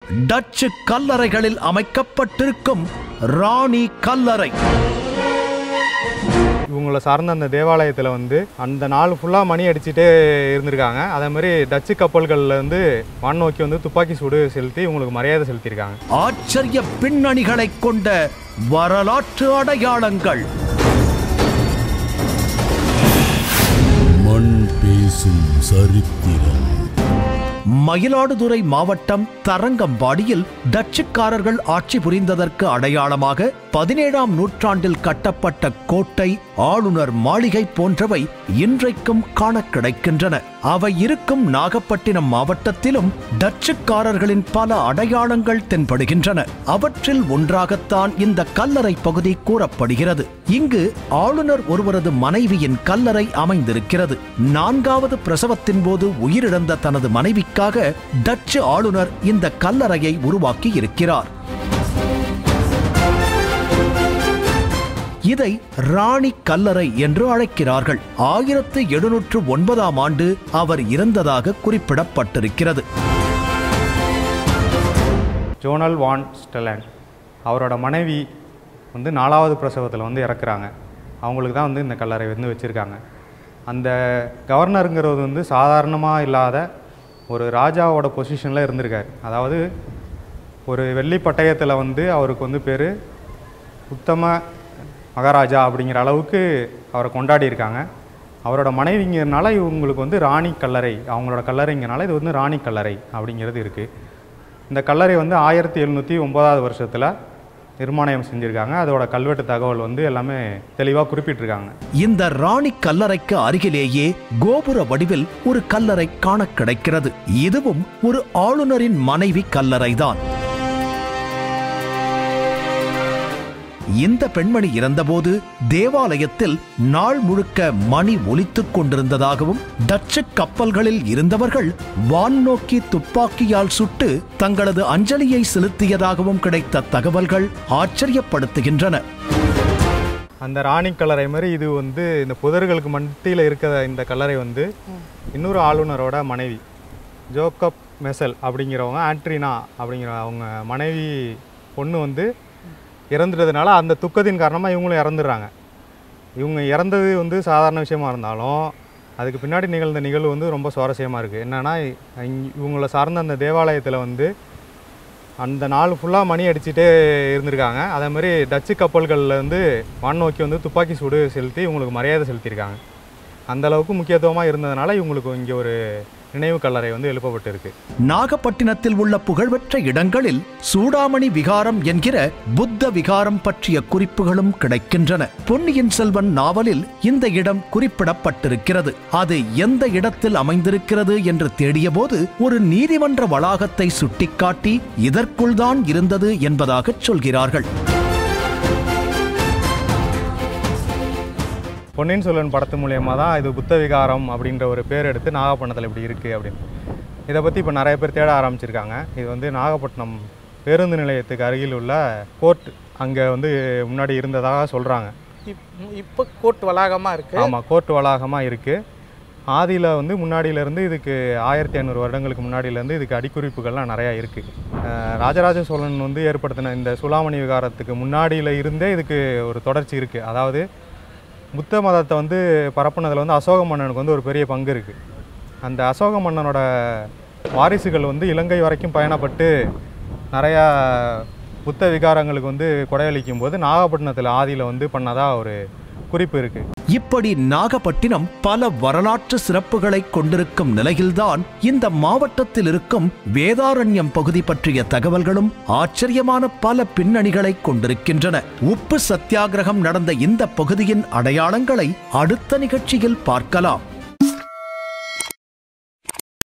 Dutch கல்லறைகளில் அமைக்கப்பட்டிருக்கும் ராணி கல்லறை இவங்களை சார்ந்த அந்த தேவாலயத்தில் வந்து அந்த நாள் ஃபுல்லாக மணி அடிச்சுட்டே இருந்திருக்காங்க அதே மாதிரி டச்சு கப்பல்களில் வந்து வான் நோக்கி வந்து துப்பாக்கி சூடு செலுத்தி இவங்களுக்கு மரியாதை செலுத்தியிருக்காங்க ஆச்சரிய பின்னணிகளைக் கொண்ட வரலாற்று அடையாளங்கள் மண் பேசும் சரித்திரம் மயிலாடுதுறை மாவட்டம் தரங்கம்பாடியில் டச்சுக்காரர்கள் ஆட்சி புரிந்ததற்கு அடையாளமாக பதினேழாம் நூற்றாண்டில் கட்டப்பட்ட கோட்டை ஆளுநர் மாளிகை போன்றவை இன்றைக்கும் காண கிடைக்கின்றன அவை இருக்கும் நாகப்பட்டினம் மாவட்டத்திலும் டச்சுக்காரர்களின் பல அடையாளங்கள் தென்படுகின்றன அவற்றில் ஒன்றாகத்தான் இந்த கல்லறை பகுதி கூறப்படுகிறது இங்கு ஆளுநர் ஒருவரது மனைவியின் கல்லறை அமைந்திருக்கிறது நான்காவது பிரசவத்தின் போது உயிரிழந்த தனது மனைவிக்காக டச்சு ஆளுநர் இந்த கல்லறையை உருவாக்கி இருக்கிறார் இதை ராணி கல்லறை என்று அழைக்கிறார்கள் ஆயிரத்து எழுநூற்று ஒன்பதாம் ஆண்டு அவர் இறந்ததாக குறிப்பிடப்பட்டிருக்கிறது ஜோனல் வான் ஸ்டெலன் அவரோட மனைவி வந்து நாலாவது பிரசவத்தில் வந்து இறக்குறாங்க அவங்களுக்கு தான் வந்து இந்த கல்லறை வந்து வச்சுருக்காங்க அந்த கவர்னருங்கிறது வந்து சாதாரணமாக இல்லாத ஒரு ராஜாவோட பொசிஷனில் இருந்திருக்கார் அதாவது ஒரு வெள்ளி பட்டயத்தில் வந்து அவருக்கு வந்து பேர் உத்தம மகாராஜா அப்படிங்கிற அளவுக்கு அவரை கொண்டாடி இருக்காங்க அவரோட மனைவிங்கிறனால இவங்களுக்கு வந்து ராணி கல்லறை அவங்களோட கல்லறைங்கிறனால இது வந்து ராணி கல்லறை அப்படிங்கிறது இருக்குது இந்த கல்லறை வந்து ஆயிரத்தி எழுநூற்றி ஒன்பதாவது வருஷத்தில் நிர்மாணம் செஞ்சுருக்காங்க அதோட கல்வெட்டு தகவல் வந்து எல்லாமே தெளிவாக குறிப்பிட்டிருக்காங்க இந்த ராணி கல்லறைக்கு அருகிலேயே கோபுர வடிவில் ஒரு கல்லறை காண கிடைக்கிறது இதுவும் ஒரு ஆளுநரின் மனைவி கல்லறைதான் இந்த பெண்மணி இறந்தபோது தேவாலயத்தில் நாள் முழுக்க மணி ஒலித்துக் கொண்டிருந்ததாகவும் டச்சு கப்பல்களில் இருந்தவர்கள் வான் நோக்கி துப்பாக்கியால் சுட்டு தங்களது அஞ்சலியை செலுத்தியதாகவும் கிடைத்த தகவல்கள் ஆச்சரியப்படுத்துகின்றன அந்த ராணி கல்லறை மாதிரி இது வந்து இந்த புதர்களுக்கு மத்தியில் இருக்கிற இந்த கல்லறை வந்து இன்னொரு ஆளுநரோட மனைவி ஜோக்கப் மெசல் அப்படிங்கிறவங்க ஆண்ட்ரினா அப்படிங்கிற அவங்க மனைவி பொண்ணு வந்து இறந்துட்டதுனால அந்த துக்கத்தின் காரணமாக இவங்களும் இறந்துடுறாங்க இவங்க இறந்தது வந்து சாதாரண விஷயமா இருந்தாலும் அதுக்கு பின்னாடி நிகழ்ந்த நிகழ்வு வந்து ரொம்ப சுவாரஸ்யமாக இருக்குது என்னென்னா இவங்களை சார்ந்த அந்த தேவாலயத்தில் வந்து அந்த நாள் ஃபுல்லாக மணி அடிச்சுட்டே இருந்திருக்காங்க அதே மாதிரி டச்சு கப்பல்களில் வந்து வான் நோக்கி வந்து துப்பாக்கி சூடு செலுத்தி இவங்களுக்கு மரியாதை செலுத்தியிருக்காங்க அந்த அளவுக்கு முக்கியத்துவமாக இருந்ததுனால இவங்களுக்கு இங்கே ஒரு நினைவு கல்லறை வந்து எழுப்பப்பட்டிருக்கு நாகப்பட்டினத்தில் உள்ள புகழ்பெற்ற இடங்களில் சூடாமணி விகாரம் என்கிற புத்த விகாரம் பற்றிய குறிப்புகளும் கிடைக்கின்றன பொன்னியின் செல்வன் நாவலில் இந்த இடம் குறிப்பிடப்பட்டிருக்கிறது அது எந்த இடத்தில் அமைந்திருக்கிறது என்று தேடியபோது ஒரு நீதிமன்ற வளாகத்தை சுட்டிக்காட்டி இதற்குள்தான் இருந்தது என்பதாகச் சொல்கிறார்கள் பொன்னியின் செல்வன் படத்து மூலியமாக தான் இது புத்த விகாரம் அப்படின்ற ஒரு பேர் எடுத்து நாகப்பட்டினத்தில் இப்படி இருக்குது அப்படின்னு இதை பற்றி இப்போ நிறைய பேர் தேட ஆரம்பிச்சிருக்காங்க இது வந்து நாகப்பட்டினம் பேருந்து நிலையத்துக்கு அருகில் உள்ள கோர்ட் அங்கே வந்து முன்னாடி இருந்ததாக சொல்கிறாங்க இப்- இப்போ கோர்ட் வளாகமாக இருக்குது ஆமாம் கோர்ட் வளாகமாக இருக்குது ஆதியில் வந்து முன்னாடியிலேருந்து இதுக்கு ஆயிரத்தி ஐநூறு வருடங்களுக்கு முன்னாடியிலேருந்து இதுக்கு அடிக்குறிப்புகள்லாம் நிறையா இருக்குது ராஜராஜ சோழன் வந்து ஏற்படுத்தின இந்த சுலாமணி விகாரத்துக்கு முன்னாடியில் இருந்தே இதுக்கு ஒரு தொடர்ச்சி இருக்குது அதாவது புத்த மதத்தை வந்து பரப்புனதில் வந்து அசோக மன்னனுக்கு வந்து ஒரு பெரிய பங்கு இருக்குது அந்த அசோக மன்னனோட வாரிசுகள் வந்து இலங்கை வரைக்கும் பயணப்பட்டு நிறையா புத்த விகாரங்களுக்கு வந்து கொடையளிக்கும் போது நாகப்பட்டினத்தில் ஆதியில் வந்து பண்ணதாக ஒரு குறிப்பு இருக்குது இப்படி நாகப்பட்டினம் பல வரலாற்று சிறப்புகளை கொண்டிருக்கும் நிலையில்தான் இந்த மாவட்டத்தில் இருக்கும் வேதாரண்யம் பகுதி பற்றிய தகவல்களும் ஆச்சரியமான பல பின்னணிகளை கொண்டிருக்கின்றன உப்பு சத்தியாகிரகம் நடந்த இந்த பகுதியின் அடையாளங்களை அடுத்த நிகழ்ச்சியில் பார்க்கலாம்